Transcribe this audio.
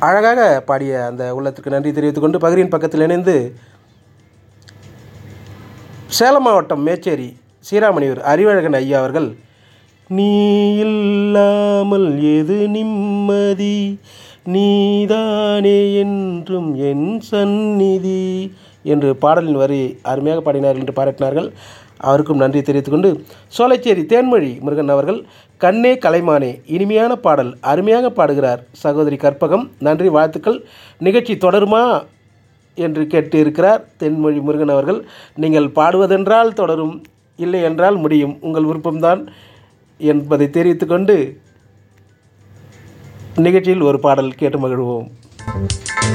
அழகாக பாடிய அந்த உள்ளத்திற்கு நன்றி தெரிவித்துக் கொண்டு பகிரின் பக்கத்தில் இணைந்து சேலம் மாவட்டம் மேச்சேரி சீராமணியூர் அறிவழகன் ஐயா அவர்கள் நீ இல்லாமல் எது நிம்மதி நீதானே என்றும் என் சந்நிதி என்று பாடலின் வரி அருமையாக பாடினார் என்று பாராட்டினார்கள் அவருக்கும் நன்றி தெரிவித்துக் கொண்டு சோலைச்சேரி தேன்மொழி முருகன் அவர்கள் கண்ணே கலைமானே இனிமையான பாடல் அருமையாக பாடுகிறார் சகோதரி கற்பகம் நன்றி வாழ்த்துக்கள் நிகழ்ச்சி தொடருமா என்று கேட்டு இருக்கிறார் தென்மொழி முருகன் அவர்கள் நீங்கள் பாடுவதென்றால் தொடரும் இல்லை என்றால் முடியும் உங்கள் விருப்பம்தான் என்பதை தெரிவித்துக்கொண்டு நிகழ்ச்சியில் ஒரு பாடல் கேட்டு மகிழ்வோம்